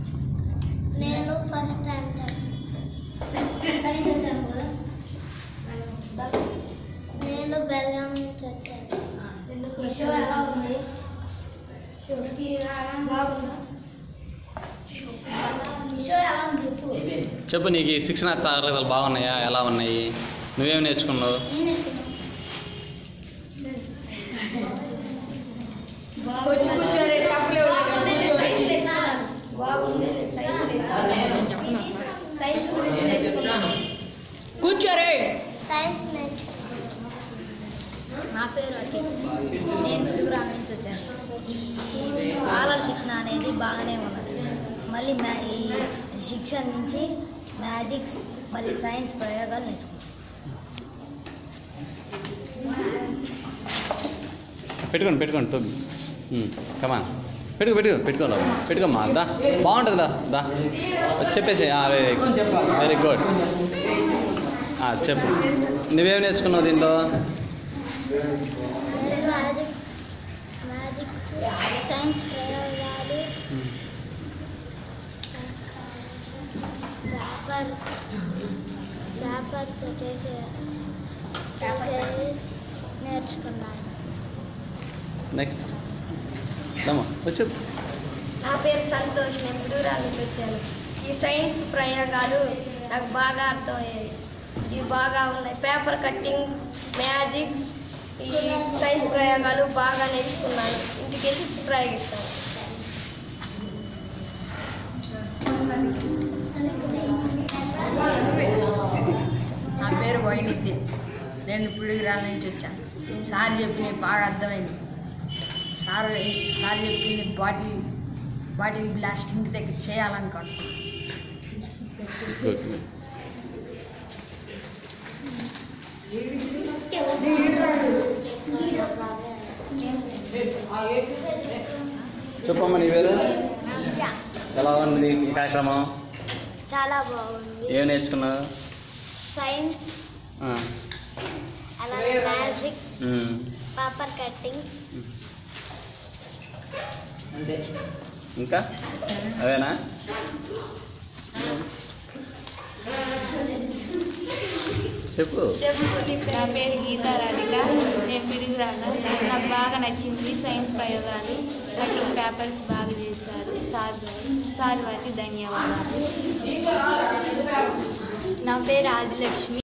నేను first standard నేను బెల్లం నుంచి వచ్చాను ఈ షో ఎలా ఉంది షోకి బాగుందా ఈ షో ఎలా ఉంది చెప్పు చెప్పు నీకు ఈ శిక్షణ తరగతులు బాగున్నాయా ఎలా ఉన్నాయి నువ్వేం నేర్చుకున్నావు ఏం నేర్చుకున్నావు కూర్చోరే చెప్పలేవు బాగుంది సైన్స్ గురించి నేర్చుకున్నాను కూర్చోరే సైన్స్ నేర్చుకున్నాను నా పేరు అఖిల్ నేను పిడుగురాల నుంచి వచ్చాను ఈ ఆలల శిక్షణ అనేది బాగానే ఉన్నది మళ్ళీ మ్యా ఈ శిక్షణ నుంచి మ్యాజిక్స్ మళ్ళీ సైన్స్ ప్రయోగాలు నేర్చుకున్నాను పెట్టుకోండి పెట్టుకోండి టోబీ కమా పెట్టుకో పెట్టుకో పెట్టుకోరా పెట్టుకోమ్మా దా బాగుంటుంది దా దా చెప్పేసి వెరీ గుడ్ చెప్పు నువ్వేం నేర్చుకున్నావు దీంట్లో మ్యాజిక్ మ్యాజిక్స్ సైన్స్ ప్రయోగాలు వ్యాపార్ వ్యాపారితో చేసే చేసేది నేర్చుకున్నాను నెక్స్ట్ దమ్మా వచ్చి నా పేరు సంతోష్ నేను పిడుగురాల నుంచి వచ్చాను ఈ సైన్స్ ప్రయోగాలు నాకు బాగా అర్థమయ్యాయి ఇవి బాగా ఉన్నాయి పేపర్ కట్టింగ్ మ్యాజిక్ ఈ సైన్స్ ప్రయోగాలు బాగా నేర్చుకున్నాను ఇంటికి వెళ్ళి ప్రయోగిస్తాను నా పేరు వైనిద్య నేను పుడిగిరాల నుంచి వచ్చాను సార్ చెప్పిన బాగా అర్థమైంది సార్ సార్ చెప్పింది బాటిల్ బాటిల్ బ్లాస్ట్ ఇంటి దగ్గర చేయాలనుకుంటున్నాను గుడ్ చెప్పమ్మా నీ పేరు ఎలా ఉంది ఈ కార్యక్రమం చాలా బాగుంది ఏం నేర్చుకున్నావు సైన్స్ ఆ, అలాగే మ్యాజిక్ ఉమ్, పేపర్ కట్టింగ్స్ ఇంకా అదేనా చెప్పు నా పేరు గీతా రాధిక నేను పిడుగురాల నాకు బాగా నచ్చింది సైన్స్ ప్రయోగాలు కటింగ్ పేపర్స్ బాగా చేశారు సార్ గారు సార్ వారికి ధన్యవాదాలు నా పేరు ఆదిలక్ష్మి